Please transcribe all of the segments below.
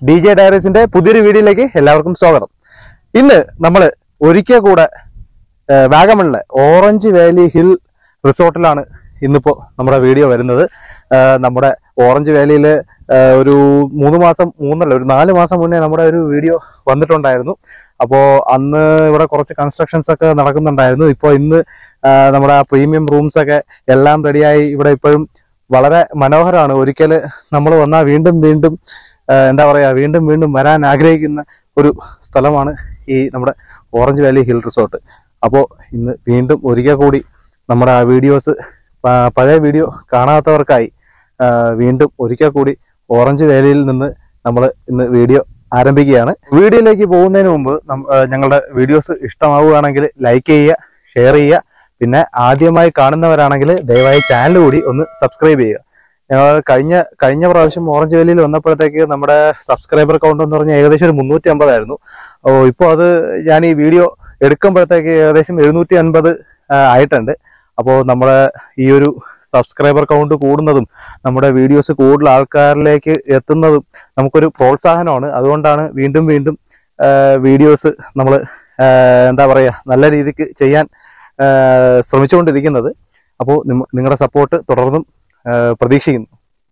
D J ഡയറീസിന്റെ പുതിയൊരു വീഡിയോയിലേക്ക് എല്ലാവർക്കും സ്വാഗതം ഇന്ന് നമ്മൾ ഒരിക്കൽ കൂടെ ആ, വാഗമണിലെ ഓറഞ്ച് വാലി ഹിൽ റിസോർട്ടിലാണ് ഇന്നിപ്പോ നമ്മുടെ വീഡിയോ വരുന്നത് ആ, നമ്മുടെ ഓറഞ്ച് വാലിയിൽ ഒരു മൂന്ന് മാസം മൂന്നല്ല ഒരു നാല് മാസം മുന്നേ നമ്മുടെ ഒരു വീഡിയോ വന്നിട്ടുണ്ടായിരുന്നു അപ്പോൾ അന്ന് ഇവിടെ കുറച്ച് കൺസ്ട്രക്ഷൻസ് ഒക്കെ നടക്കുന്നുണ്ടായിരുന്നു ഇപ്പോൾ ഇന്ന് ആ, നമ്മുടെ പ്രീമിയം റൂംസ് ഒക്കെ എല്ലാം റെഡിയായി ഇവിടെ ഇപ്പോഴും വളരെ മനോഹരമാണ് ഒരിക്കൽ നമ്മൾ വന്നാൽ വീണ്ടും വീണ്ടും ആ, എന്താ പറയാ വീണ്ടും വീണ്ടും വരാൻ ആഗ്രഹിക്കുന്ന ഒരു സ്ഥലമാണ് ഈ നമ്മുടെ ഓറഞ്ച് വാലി ഹിൽ റിസോർട്ട് അപ്പോൾ ഇന്ന് വീണ്ടും ഒരിക്കൽ കൂടി നമ്മുടെ ആ വീഡിയോസ് പഴയ വീഡിയോ കാണാത്തവർക്കായി ആ, വീണ്ടും ഒരിക്കൽ കൂടി ഓറഞ്ച് വാലിയിൽ നിന്ന് നമ്മൾ ഇന്ന് വീഡിയോ ആരംഭിക്കുകയാണ് വീഡിയോയിലേക്ക് പോകുന്നതിന് മുമ്പ് നം- ആ, ഞങ്ങളുടെ വീഡിയോസ് ഇഷ്ടമാവുകയാണെങ്കിൽ ലൈക്ക് ചെയ്യുക ഷെയർ ചെയ്യുക പിന്നെ ആദ്യമായി കാണുന്നവരാണെങ്കിൽ ദയവായി ചാനൽ കൂടി ഒന്ന് സബ്സ്ക്രൈബ് ചെയ്യുക ഞങ്ങൾ കഴിഞ്ഞ കഴിഞ്ഞ പ്രാവശ്യം ഓറഞ്ച് വാലിയിൽ വന്നപ്പോഴത്തേക്ക് നമ്മുടെ സബ്സ്ക്രൈബർ കൗണ്ട് എന്ന് പറഞ്ഞാൽ ഏകദേശം ഒരു മുന്നൂറ്റി അമ്പതായിരുന്നു ഓ ഇപ്പോൾ അത് ഞാൻ ഈ വീഡിയോ എടുക്കുമ്പോഴത്തേക്ക് ഏകദേശം എഴുന്നൂറ്റി അൻപത് ആയിട്ടുണ്ട് അപ്പോൾ നമ്മുടെ ഈ ഒരു സബ്സ്ക്രൈബർ കൗണ്ട് കൂടുന്നതും നമ്മുടെ വീഡിയോസ് കൂടുതൽ ആൾക്കാരിലേക്ക് എത്തുന്നതും നമുക്കൊരു പ്രോത്സാഹനമാണ് അതുകൊണ്ടാണ് വീണ്ടും വീണ്ടും വീഡിയോസ് നമ്മൾ എന്താ പറയുക നല്ല രീതിക്ക് ചെയ്യാൻ ആ, ശ്രമിച്ചുകൊണ്ടിരിക്കുന്നത് അപ്പോൾ നിങ്ങളുടെ സപ്പോർട്ട് തുടർന്നും ആ, പ്രതീക്ഷിക്കുന്നു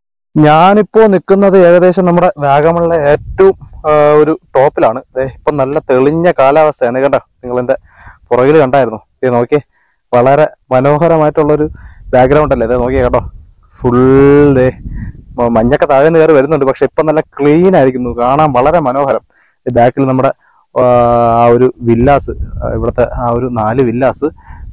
ഞാനിപ്പോ നിൽക്കുന്നത് ഏകദേശം നമ്മുടെ വാഗമണിലെ ഏറ്റവും ആ, ഒരു ടോപ്പിലാണ് ദേ ഇപ്പം നല്ല തെളിഞ്ഞ കാലാവസ്ഥയാണ് കണ്ടോ നിങ്ങൾ എൻ്റെ പുറകിൽ കണ്ടായിരുന്നു ഇത് നോക്കിയേ വളരെ മനോഹരമായിട്ടുള്ളൊരു ബാക്ക്ഗ്രൗണ്ട് അല്ലേ ഇതേ നോക്കിയേ കേട്ടോ ഫുൾ ദേ മ- മഞ്ഞൊക്കെ താഴെ നിന്ന് കയറി വരുന്നുണ്ട് പക്ഷെ ഇപ്പം നല്ല ക്ലീൻ ആയിരിക്കുന്നു കാണാൻ വളരെ മനോഹരം ബാക്കിൽ നമ്മുടെ ആ, ആ ഒരു വില്ലാസ് ഇവിടുത്തെ ആ ഒരു നാല് വില്ലാസ്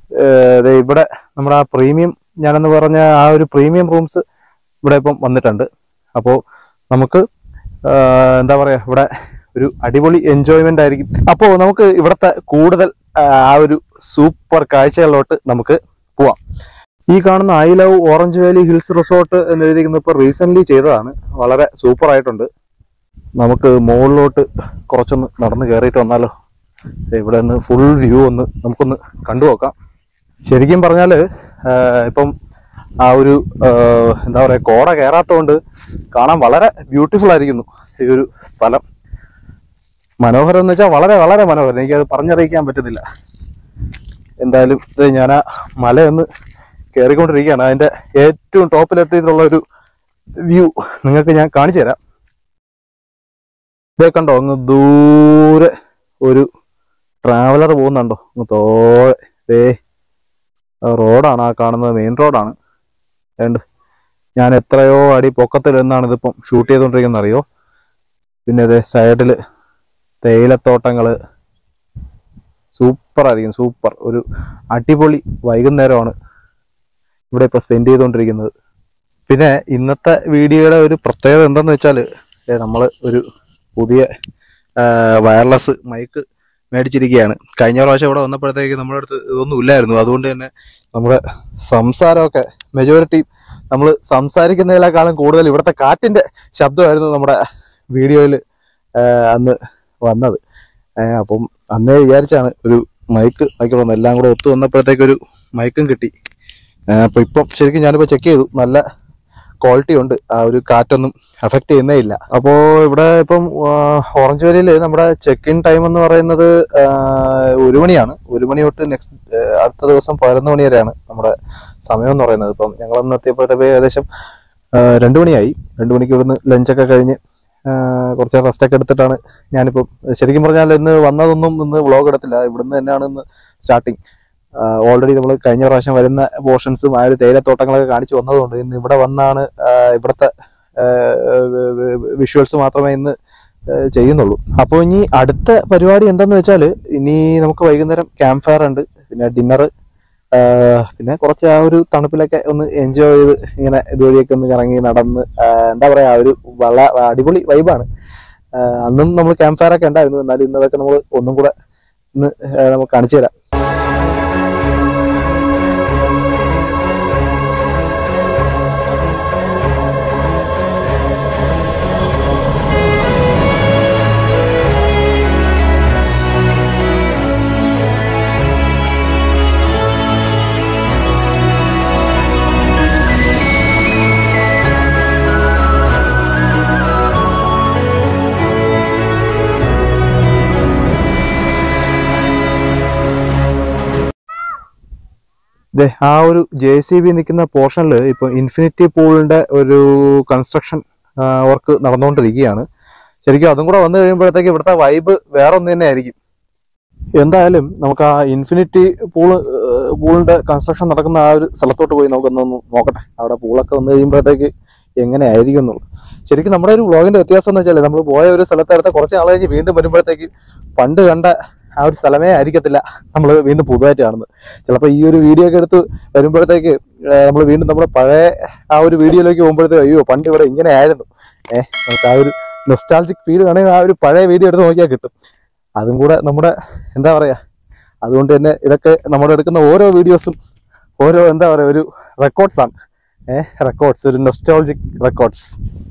ദേ ഇവിടെ നമ്മുടെ ആ പ്രീമിയം ഞാനെന്ന് പറഞ്ഞ ആ ഒരു പ്രീമിയം റൂംസ് ഇവിടെ ഇപ്പം വന്നിട്ടുണ്ട് അപ്പോൾ നമുക്ക് ആ, എന്താ പറയാ ഇവിടെ ഒരു അടിപൊളി എൻജോയ്മെന്റ് ആയിരിക്കും അപ്പോൾ നമുക്ക് ഇവിടുത്തെ കൂടുതൽ ആ, ആ ഒരു സൂപ്പർ കാഴ്ചകളിലോട്ട് നമുക്ക് പോവാം ഈ കാണുന്ന I love orange valley hills resort എന്ന് എഴുതിയിരിക്കുന്നത് ഇപ്പോൾ റീസെന്റ് ചെയ്തതാണ് വളരെ സൂപ്പർ ആയിട്ടുണ്ട് നമുക്ക് മുകളിലോട്ട് കുറച്ചൊന്ന് നടന്ന് കയറിയിട്ട് വന്നാലോ ദേ ഇവിടെ നിന്ന് ഫുൾ വ്യൂ ഒന്ന് നമുക്കൊന്ന് കണ്ടു നോക്കാം ശരിക്കും പറഞ്ഞാൽ ഇപ്പം ആ ഒരു ആ, എന്താ പറയുക കോട കയറാത്തതുകൊണ്ട് കാണാൻ വളരെ ബ്യൂട്ടിഫുൾ ആയിരിക്കുന്നു ഈ ഒരു സ്ഥലം മനോഹരം എന്ന് വെച്ചാൽ വളരെ വളരെ മനോഹരം എനിക്കത് പറഞ്ഞറിയിക്കാൻ പറ്റുന്നില്ല എന്തായാലും ഇത് ഞാൻ ആ മലയൊന്ന് കയറിക്കൊണ്ടിരിക്കുകയാണ് അതിന്റെ ഏറ്റവും ടോപ്പിലെത്തിയിട്ടുള്ള ഒരു വ്യൂ നിങ്ങൾക്ക് ഞാൻ കാണിച്ചു തരാം ഇതേ കണ്ടോ അങ്ങ് ദൂരെ ഒരു ട്രാവലർ പോകുന്നുണ്ടോ അങ്ങ് തോഴെ ദേ ആ റോഡാണ് ആ കാണുന്നത് മെയിൻ റോഡാണ് വേണ്ട ഞാൻ എത്രയോ അടി പൊക്കത്തിൽ നിന്നാണ് ഇതിപ്പം ഷൂട്ട് ചെയ്തുകൊണ്ടിരിക്കുന്നത് അറിയോ പിന്നെ അതെ സൈഡില് തേയിലത്തോട്ടങ്ങള് സൂപ്പർ ആയിരിക്കും സൂപ്പർ ഒരു അടിപൊളി വൈകുന്നേരമാണ് ഇവിടെ ഇപ്പൊ സ്പെൻഡ് ചെയ്തുകൊണ്ടിരിക്കുന്നത് പിന്നെ ഇന്നത്തെ വീഡിയോയുടെ ഒരു പ്രത്യേകത എന്താന്ന് വെച്ചാൽ നമ്മൾ ഒരു പുതിയ വയർലെസ് മൈക്ക് മേടിച്ചിരിക്കുകയാണ് കഴിഞ്ഞ പ്രാവശ്യം ഇവിടെ വന്നപ്പോഴത്തേക്ക് നമ്മുടെ അടുത്ത് ഇതൊന്നും ഇല്ലായിരുന്നു അതുകൊണ്ട് തന്നെ നമ്മുടെ സംസാരമൊക്കെ മെജോറിറ്റി നമ്മൾ സംസാരിക്കുന്നതിനേക്കാളും കൂടുതൽ ഇവിടുത്തെ കാറ്റിന്റെ ശബ്ദമായിരുന്നു നമ്മുടെ വീഡിയോയിൽ അന്ന് വന്നത് ഏഹ് അപ്പം അന്നേ വിചാരിച്ചാണ് ഒരു മൈക്ക് മൈക്കുള്ള എല്ലാം കൂടെ ഒത്തു വന്നപ്പോഴത്തേക്ക് ഒരു മൈക്കും കിട്ടി ഏഹ് അപ്പൊ ഇപ്പം ശരിക്കും ഞാനിപ്പോ ചെക്ക് ചെയ്തു നല്ല ക്വാളിറ്റി ഉണ്ട് ആ ഒരു കാറ്റൊന്നും അഫക്റ്റ് ചെയ്യുന്നേ ഇല്ല അപ്പോ ഇവിടെ ഇപ്പം ആ, ഓറഞ്ച് വാലിയിൽ നമ്മുടെ ചെക്ക് ഇൻ ടൈം എന്ന് പറയുന്നത് ആ, ഒരു മണിയാണ് ഒരു മണി തൊട്ട് നെക്സ്റ്റ് അടുത്ത ദിവസം പതിനൊന്ന് മണി വരെയാണ് നമ്മുടെ സമയം എന്ന് പറയുന്നത് ഇപ്പം ഞങ്ങൾ അന്ന് എത്തിയപ്പോഴത്തേക്ക് ഏകദേശം ആ, രണ്ട് മണിയായി രണ്ട് മണിക്ക് ഇവിടുന്ന് ലഞ്ചൊക്കെ കഴിഞ്ഞ് ആ, കുറച്ച് റെസ്റ്റ് ഒക്കെ എടുത്തിട്ടാണ് ഞാനിപ്പം ശരിക്കും പറഞ്ഞാൽ ഇന്ന് വന്നതൊന്നും ഇന്ന് വ്ളോഗ് എടുത്തില്ല ഇവിടുന്ന് തന്നെയാണ് ഇന്ന് സ്റ്റാർട്ടിങ് ഓൾറെഡി നമ്മൾ കഴിഞ്ഞ പ്രാവശ്യം വരുന്ന പോർഷൻസും ആ ഒരു തേയിലത്തോട്ടങ്ങളൊക്കെ കാണിച്ചു വന്നതുകൊണ്ട് ഇന്ന് ഇവിടെ വന്നാണ് ആ, ഇവിടുത്തെ വിഷ്വൽസ് മാത്രമേ ഇന്ന് ആ, ചെയ്യുന്നുള്ളൂ അപ്പോൾ ഇനി അടുത്ത പരിപാടി എന്താന്ന് വെച്ചാൽ ഇനി നമുക്ക് വൈകുന്നേരം ക്യാമ്പ് ഫയർ ഉണ്ട് പിന്നെ ഡിന്നർ പിന്നെ കുറച്ച് ആ ഒരു തണുപ്പിലൊക്കെ ഒന്ന് എൻജോയ് ചെയ്ത് ഇങ്ങനെ ഇതുവഴിയൊക്കെ ഒന്ന് ഇറങ്ങി നടന്ന് ആ, എന്താ പറയാ ആ ഒരു വള അടിപൊളി വൈബാണ് അന്നും നമ്മൾ ക്യാമ്പ് ഫയർ ഒക്കെ ഉണ്ടായിരുന്നു എന്നാലും ഇന്നതൊക്കെ നമ്മൾ ഒന്നും കൂടെ ഇന്ന് ആ, നമുക്ക് കാണിച്ചു തരാം ദേ ആ ഒരു ജെ സി ബി നിൽക്കുന്ന പോർഷനിൽ ഇപ്പോൾ ഇൻഫിനിറ്റി പൂളിൻ്റെ ഒരു കൺസ്ട്രക്ഷൻ വർക്ക് നടന്നുകൊണ്ടിരിക്കുകയാണ് ശരിക്കും അതും കൂടെ വന്നു കഴിയുമ്പോഴത്തേക്ക് ഇവിടുത്തെ വൈബ് വേറെ ഒന്ന് തന്നെ ആയിരിക്കും എന്തായാലും നമുക്ക് ആ ഇൻഫിനിറ്റി പൂള് പൂളിന്റെ കൺസ്ട്രക്ഷൻ നടക്കുന്ന ആ ഒരു സ്ഥലത്തോട്ട് പോയി നമുക്കൊന്ന് നോക്കട്ടെ അവിടെ പൂളൊക്കെ വന്നു കഴിയുമ്പോഴത്തേക്ക് എങ്ങനെ ആയിരിക്കും എന്നുള്ളത് ശരിക്കും നമ്മുടെ ഒരു വ്ളോഗിന്റെ വ്യത്യാസം എന്ന് വെച്ചാൽ നമ്മൾ പോയ ഒരു സ്ഥലത്തെടുത്ത കുറച്ച് നാൾ കഴിഞ്ഞ് വീണ്ടും വരുമ്പോഴത്തേക്ക് പണ്ട് കണ്ട ആ ഒരു സ്ഥലമേ ആയിരിക്കത്തില്ല നമ്മൾ വീണ്ടും പുതുതായിട്ട് കാണുന്നത് ചിലപ്പോൾ ഈ ഒരു വീഡിയോ ഒക്കെ എടുത്ത് വരുമ്പോഴത്തേക്ക് നമ്മൾ വീണ്ടും നമ്മുടെ പഴയ ആ ഒരു വീഡിയോയിലേക്ക് പോകുമ്പോഴത്തേക്ക് അയ്യോ പണ്ട് ഇവിടെ ഇങ്ങനെ ആയിരുന്നു ഏഹ് നമുക്ക് ആ ഒരു നൊസ്റ്റാൾജിക് ഫീൽ വേണമെങ്കിൽ ആ ഒരു പഴയ വീഡിയോ എടുത്ത് നോക്കിയാൽ കിട്ടും അതും കൂടെ നമ്മുടെ എന്താ പറയാ അതുകൊണ്ട് തന്നെ ഇതൊക്കെ നമ്മൾ എടുക്കുന്ന ഓരോ വീഡിയോസും ഓരോ എന്താ പറയാ ഒരു റെക്കോർഡ്സ് ആണ് ഏഹ് റെക്കോർഡ്സ് ഒരു നൊസ്റ്റാൾജിക് റെക്കോർഡ്സ്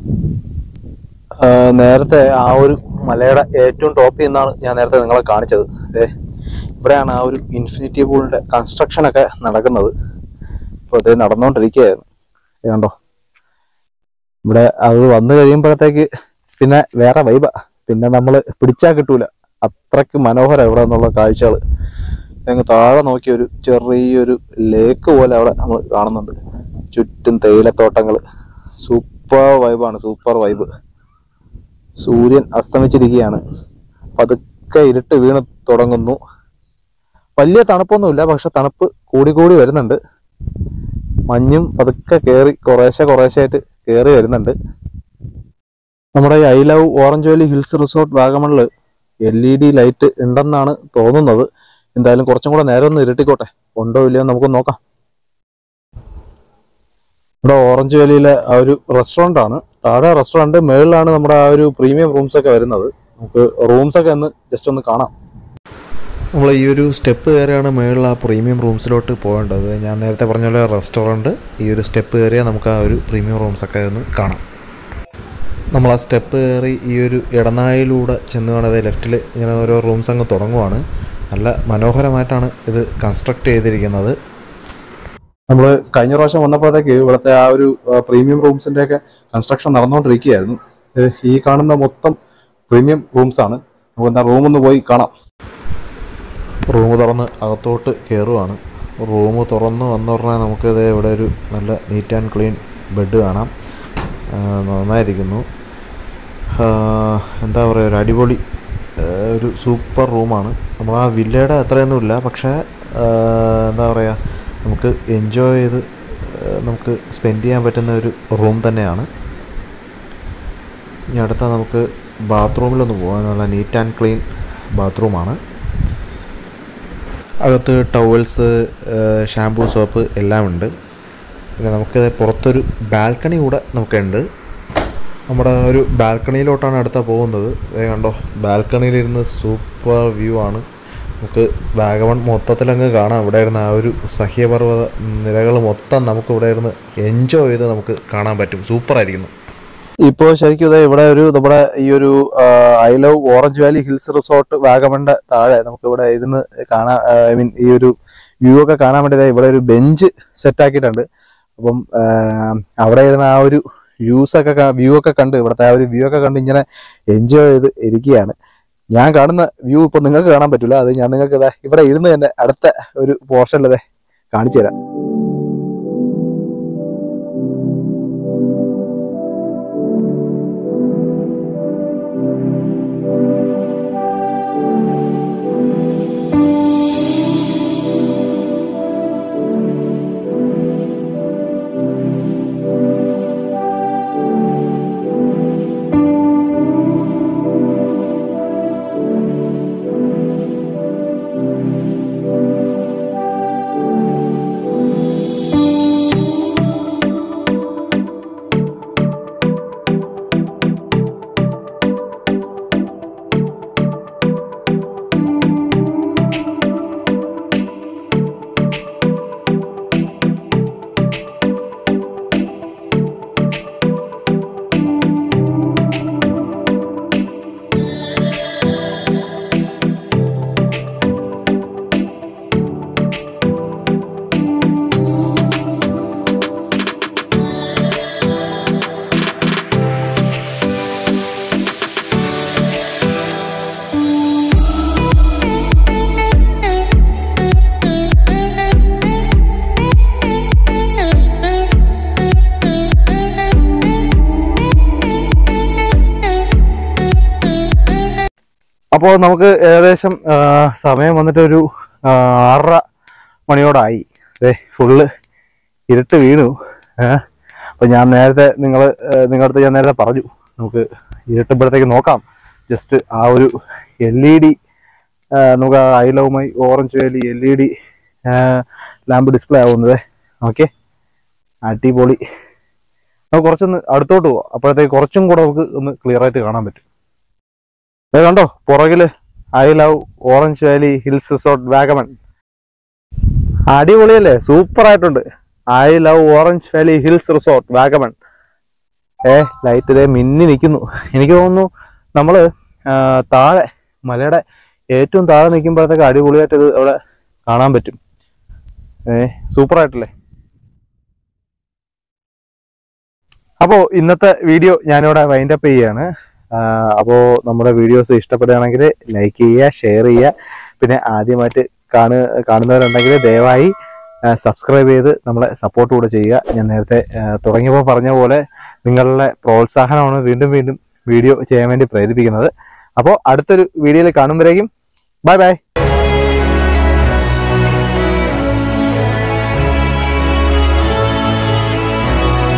നേരത്തെ ആ ഒരു മലയുടെ ഏറ്റവും ടോപ്പിൽ നിന്നാണ് ഞാൻ നേരത്തെ നിങ്ങളെ കാണിച്ചത് ഏ ഇവിടെയാണ് ആ ഒരു ഇൻഫിനിറ്റി പൂളിന്റെ കൺസ്ട്രക്ഷൻ ഒക്കെ നടക്കുന്നത് ഇപ്പോൾ ഇത് നടന്നുകൊണ്ടിരിക്കുകയായിരുന്നു ഇത് കണ്ടോ ഇവിടെ അത് വന്നു കഴിയുമ്പോഴത്തേക്ക് പിന്നെ വേറെ വൈബ പിന്നെ നമ്മൾ പിടിച്ചാൽ കിട്ടൂല അത്രയ്ക്ക് മനോഹരം ഇവിടെ നിന്നുള്ള കാഴ്ചകൾ അങ്ങ് താഴെ നോക്കിയ ഒരു ചെറിയൊരു ലേക്ക് പോലെ അവിടെ നമ്മൾ കാണുന്നുണ്ട് ചുറ്റും തേയിലത്തോട്ടങ്ങൾ സൂപ്പർ വൈബാണ് സൂപ്പർ വൈബ് സൂര്യൻ അസ്തമിച്ചിരിക്കുകയാണ് പതുക്കെ ഇരുട്ട് വീണ് തുടങ്ങുന്നു വലിയ തണുപ്പൊന്നുമില്ല പക്ഷെ തണുപ്പ് കൂടി കൂടി വരുന്നുണ്ട് മഞ്ഞും പതുക്കെ കയറി കുറേശ്ശെ കുറേശ്ശെ ആയിട്ട് കയറി വരുന്നുണ്ട് നമ്മുടെ ഈ I love orange valley hills resort വാഗമണില് എൽ ഇ ഡി ലൈറ്റ് ഉണ്ടെന്നാണ് തോന്നുന്നത് എന്തായാലും കുറച്ചും കൂടെ നേരം ഒന്ന് ഇരുട്ടിക്കോട്ടെ ഉണ്ടോ ഇല്ലയോ എന്ന് നമുക്ക് നോക്കാം ഇവിടെ ഓറഞ്ച് വാലിയിലെ ആ ഒരു റെസ്റ്റോറൻ്റ് ആണ് താഴെ റെസ്റ്റോറൻറ്റ് മേളിലാണ് നമ്മുടെ ആ ഒരു പ്രീമിയം റൂംസ് ഒക്കെ വരുന്നത് നമുക്ക് റൂംസ് ഒക്കെ ഒന്ന് ജസ്റ്റ് ഒന്ന് കാണാം നമ്മൾ ഈ ഒരു സ്റ്റെപ്പ് കയറിയാണ് മേളിൽ ആ പ്രീമിയം റൂംസിലോട്ട് പോകേണ്ടത് ഞാൻ നേരത്തെ പറഞ്ഞ പോലെ റെസ്റ്റോറൻറ്റ് ഈ ഒരു സ്റ്റെപ്പ് കയറിയാൽ നമുക്ക് ആ ഒരു പ്രീമിയം റൂംസൊക്കെ ഒന്ന് കാണാം നമ്മൾ ആ സ്റ്റെപ്പ് കയറി ഈ ഒരു ഇടനാഴിയിലൂടെ ചെന്ന് കാണാതെ ലെഫ്റ്റിൽ ഇങ്ങനെ ഓരോ റൂംസ് അങ്ങ് തുടങ്ങുവാണ് നല്ല മനോഹരമായിട്ടാണ് ഇത് കൺസ്ട്രക്ട് ചെയ്തിരിക്കുന്നത് നമ്മൾ കഴിഞ്ഞ പ്രാവശ്യം വന്നപ്പോഴത്തേക്ക് ഇവിടുത്തെ ആ ഒരു പ്രീമിയം റൂംസിന്റെ ഒക്കെ കൺസ്ട്രക്ഷൻ നടന്നുകൊണ്ടിരിക്കുകയായിരുന്നു ഇത് ഈ കാണുന്ന മൊത്തം പ്രീമിയം റൂംസ് ആണ് നമുക്ക് എന്താ റൂം ഒന്ന് പോയി കാണാം റൂം തുറന്ന് അകത്തോട്ട് കയറുവാണ് റൂം തുറന്ന് വന്നു പറഞ്ഞാൽ നമുക്ക് ഇത് ഇവിടെ ഒരു നല്ല നീറ്റ് ആൻഡ് ക്ലീൻ ബെഡ് കാണാം ആ, നന്നായിരിക്കുന്നു ആ, എന്താ പറയുക ഒരു അടിപൊളി ആ, ഒരു സൂപ്പർ റൂമാണ് നമ്മൾ ആ വില്ലയുടെ അത്രയൊന്നുമില്ല പക്ഷേ ആ, എന്താ പറയുക നമുക്ക് എൻജോയ് ചെയ്ത് ആ, നമുക്ക് സ്പെൻഡ് ചെയ്യാൻ പറ്റുന്ന ഒരു റൂം തന്നെയാണ് ഇനി അടുത്ത നമുക്ക് ബാത്റൂമിലൊന്ന് പോകാം നല്ല നീറ്റ് ആൻഡ് ക്ലീൻ ബാത്റൂമാണ് അകത്ത് ടവൽസ് ഷാംപൂ സോപ്പ് എല്ലാം ഉണ്ട് പിന്നെ നമുക്ക് പുറത്തൊരു ബാൽക്കണി കൂടെ നമുക്കുണ്ട് നമ്മുടെ ഒരു ബാൽക്കണിയിലോട്ടാണ് അടുത്ത പോകുന്നത് ദേ കണ്ടോ ബാൽക്കണിയിലിരുന്ന് സൂപ്പർ വ്യൂ ആണ് നമുക്ക് വാഗമൺ മൊത്തത്തിലങ്ങ് കാണാം ഇവിടെ ഇരുന്ന് ആ ഒരു സഹ്യപർവ്വത നിരകൾ മൊത്തം നമുക്ക് ഇവിടെ ഇരുന്ന് എൻജോയ് ചെയ്ത് നമുക്ക് കാണാൻ പറ്റും സൂപ്പറായിരിക്കുന്നു ഇപ്പോൾ ശരിക്കും ഇതേ ഇവിടെ ഒരു നമ്മുടെ ഈ ഒരു I love orange valley hills resort വാഗമണിന്റെ താഴെ നമുക്ക് ഇവിടെ ഇരുന്ന് കാണാൻ ഐ മീൻ ഈ ഒരു വ്യൂ ഒക്കെ കാണാൻ വേണ്ടി ദേ ഇവിടെ ഒരു ബെഞ്ച് സെറ്റ് ആക്കിയിട്ടുണ്ട് അപ്പം ആ, അവിടെ ഇരുന്ന ആ ഒരു വ്യൂസ് ഒക്കെ വ്യൂ ഒക്കെ കണ്ട് ഇവിടുത്തെ ആ ഒരു വ്യൂ ഒക്കെ കണ്ട് ഇങ്ങനെ എൻജോയ് ചെയ്ത് ഇരിക്കുകയാണ് ഞാൻ കാണുന്ന വ്യൂ ഇപ്പൊ നിങ്ങൾക്ക് കാണാൻ പറ്റില്ല അത് ഞാൻ നിങ്ങൾക്ക് ഇതാ ഇവിടെ ഇരുന്ന് തന്നെ അടുത്ത ഒരു പോർഷനിൽ ഇതേ കാണിച്ചു തരാം അപ്പോൾ നമുക്ക് ഏകദേശം ആ, സമയം വന്നിട്ട് ഒരു ആ, ആറര മണിയോടായി അതെ ഫുള്ള് ഇരുട്ട് വീണു ഏഹ് അപ്പോൾ ഞാൻ നേരത്തെ നിങ്ങൾ നിങ്ങളുടെ അടുത്ത് ഞാൻ നേരത്തെ പറഞ്ഞു നമുക്ക് ഇരുട്ടുമ്പോഴത്തേക്ക് നോക്കാം ജസ്റ്റ് ആ ഒരു എൽ ഇ ഡി നമുക്ക് I love my orange valley L E D lamp display ആവുന്നത് ഓക്കെ അടിപൊളി നമുക്ക് കുറച്ചൊന്ന് അടുത്തോട്ട് പോവാം അപ്പോഴത്തേക്ക് കുറച്ചും കൂടെ നമുക്ക് ഒന്ന് ക്ലിയർ ആയിട്ട് കാണാൻ പറ്റും ഇത് കണ്ടോ പുറകില് I love orange valley hills resort Vagamon അടിപൊളിയല്ലേ സൂപ്പർ ആയിട്ടുണ്ട് I love orange valley hills resort Vagamon a light ഇതേ മിന്നി നിൽക്കുന്നു എനിക്ക് തോന്നുന്നു നമ്മള് ആ, താഴെ മലയുടെ ഏറ്റവും താഴെ നിൽക്കുമ്പോഴത്തേക്ക് അടിപൊളിയായിട്ട് ഇത് അവിടെ കാണാൻ പറ്റും ഏ സൂപ്പർ ആയിട്ടല്ലേ അപ്പോൾ ഇന്നത്തെ വീഡിയോ ഞാനിവിടെ വൈൻഡ് അപ്പ് ചെയ്യാണ് അപ്പോൾ നമ്മുടെ വീഡിയോസ് ഇഷ്ടപ്പെടുകയാണെങ്കിൽ ലൈക്ക് ചെയ്യുക ഷെയർ ചെയ്യുക പിന്നെ ആദ്യമായിട്ട് കാണു കാണുന്നവരുണ്ടെങ്കിൽ ദയവായി സബ്സ്ക്രൈബ് ചെയ്ത് നമ്മളെ സപ്പോർട്ട് കൂടെ ചെയ്യുക ഞാൻ നേരത്തെ ആ, തുടങ്ങിയപ്പോൾ പറഞ്ഞ പോലെ നിങ്ങളുടെ പ്രോത്സാഹനമാണ് വീണ്ടും വീണ്ടും വീഡിയോ ചെയ്യാൻ വേണ്ടി പ്രേരിപ്പിക്കുന്നത് അപ്പോൾ അടുത്തൊരു വീഡിയോയിൽ കാണുമ്പോഴേക്കും ബൈ ബൈ